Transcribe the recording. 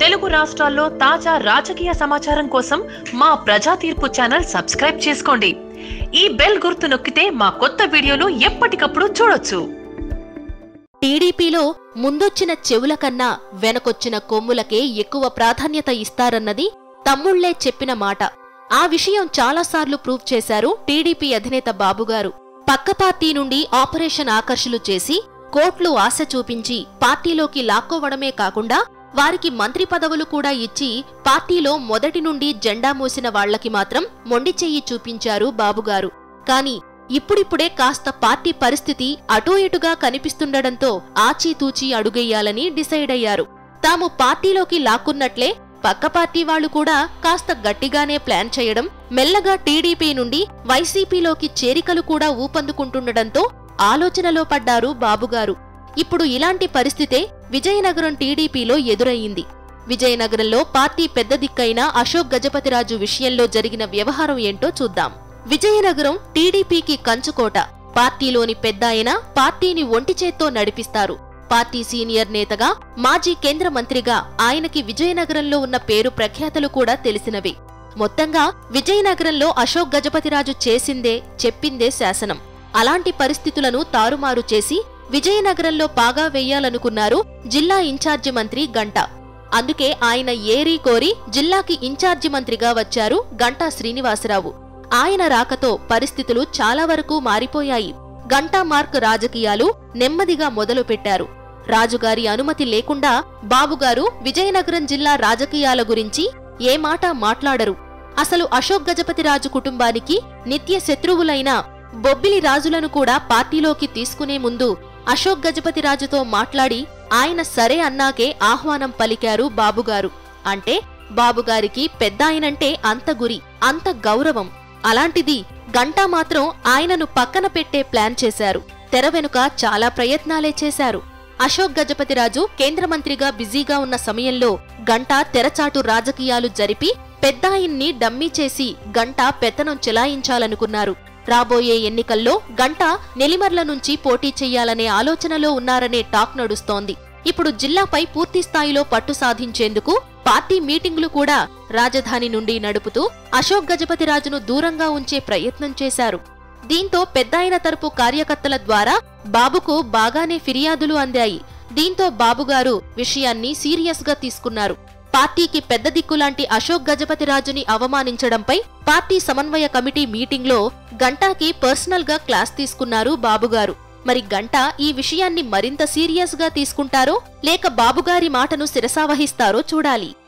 తెలుగు రాష్ట్రాల్లో తాజా రాజకీయ సమాచారం కోసం మా ప్రజా తీర్పు ఛానల్ సబ్స్క్రైబ్ చేసుకోండి ఈ బెల్ గుర్తు నొక్కితే మా కొత్త వీడియోలు ఎప్పటికప్పుడు చూడొచ్చు టీడీపీలో ముందొచ్చిన చెవుల కన్నా వెనకొచ్చిన కొమ్ములకే ఎక్కువ ప్రాధాన్యత ఇస్తారన్నది తమ్ముళ్లే చెప్పిన మాట ఆ విషయం చాలాసార్లు ప్రూవ్ చేశారు టీడీపీ అధినేత బాబుగారు పక్క పార్టీ నుండి ఆపరేషన్ ఆకర్షులు చేసి కోట్లు ఆశ చూపించి పార్టీలోకి లాక్కోవడమే కాకుండా వారికి మంత్రి పదవులు కూడా ఇచ్చి పార్టీలో మొదటి నుండి జెండా మోసిన వాళ్లకి మాత్రం మొండి చెయ్యి చూపించారు బాబుగారు కాని ఇప్పుడిప్పుడే కాస్త పార్టీ పరిస్థితి అటూ ఇటుగా కనిపిస్తుండడంతో ఆచీతూచీ అడుగెయ్యాలని డిసైడ్ అయ్యారు తాము పార్టీలోకి లాక్కున్నట్లే పక్క పార్టీ వాళ్లు కూడా కాస్త గట్టిగానే ప్లాన్ చేయడం మెల్లగా టీడీపీ నుండి వైసీపీలోకి చేరికలు కూడా ఊపందుకుంటుండడంతో ఆలోచనలో పడ్డారు బాబుగారు ఇప్పుడు ఇలాంటి పరిస్థితే విజయనగరం టీడీపీలో ఎదురయ్యింది విజయనగరంలో పార్టీ పెద్ద దిక్కైన అశోక్ గజపతిరాజు విషయంలో జరిగిన వ్యవహారం ఏంటో చూద్దాం విజయనగరం టీడీపీకి కంచుకోట పార్టీలోని పెద్దాయన పార్టీని ఒంటి చేత్తో నడిపిస్తారు పార్టీ సీనియర్ నేతగా మాజీ కేంద్ర మంత్రిగా ఆయనకి విజయనగరంలో ఉన్న పేరు ప్రఖ్యాతలు కూడా తెలిసినవే మొత్తంగా విజయనగరంలో అశోక్ గజపతిరాజు చేసిందే చెప్పిందే శాసనం అలాంటి పరిస్థితులను తారుమారు చేసి విజయనగరంలో పాగా వేయాలనుకున్నారు జిల్లా ఇన్ఛార్జి మంత్రి గంట అందుకే ఆయన ఏరీ కోరి జిల్లాకి ఇన్ఛార్జి మంత్రిగా వచ్చారు గంటా శ్రీనివాసరావు ఆయన రాకతో పరిస్థితులు చాలా వరకు మారిపోయాయి గంటా మార్క్ రాజకీయాలు నెమ్మదిగా మొదలుపెట్టారు రాజుగారి అనుమతి లేకుండా బాబుగారు విజయనగరం జిల్లా రాజకీయాల గురించి ఏ మాట మాట్లాడరు అసలు అశోక్ గజపతిరాజు కుటుంబానికి నిత్య శత్రువులైన బొబ్బిలి రాజులను కూడా పార్టీలోకి తీసుకునే ముందు అశోక్ గజపతిరాజుతో మాట్లాడి ఆయన సరే అన్నాకే ఆహ్వానం పలికారు బాబుగారు అంటే బాబుగారికి పెద్దాయనంటే అంత గురి అంత గౌరవం అలాంటిది గంటా మాత్రం ఆయనను పక్కన పెట్టే ప్లాన్ చేశారు తెర వెనుక చాలా ప్రయత్నాలే చేశారు అశోక్ గజపతిరాజు కేంద్ర మంత్రిగా బిజీగా ఉన్న సమయంలో గంటా తెరచాటు రాజకీయాలు జరిపి పెద్దాయన్ని డమ్మీ చేసి గంటా పెత్తనం చెలాయించాలనుకున్నారు రాబోయే ఎన్నికల్లో గంట నెలిమర్ల నుంచి పోటీ చెయ్యాలనే ఆలోచనలో ఉన్నారనే టాక్ నడుస్తోంది ఇప్పుడు జిల్లాపై పూర్తి స్థాయిలో పట్టు సాధించేందుకు పార్టీ మీటింగులు కూడా రాజధాని నుండి నడుపుతూ అశోక్ గజపతిరాజును దూరంగా ఉంచే ప్రయత్నం చేశారు దీంతో పెద్దాయన తరపు కార్యకర్తల ద్వారా బాబుకు బాగానే ఫిర్యాదులు అందాయి దీంతో బాబుగారు విషయాన్ని సీరియస్ గా తీసుకున్నారు పార్టీకి పెద్ద దిక్కులాంటి అశోక్ గజపతిరాజుని అవమానించడంపై పార్టీ సమన్వయ కమిటీ మీటింగ్లో గంటాకి పర్సనల్ గా క్లాస్ తీసుకున్నారు బాబుగారు మరి గంటా ఈ విషయాన్ని మరింత సీరియస్ గా తీసుకుంటారో లేక బాబుగారి మాటను శిరసావహిస్తారో చూడాలి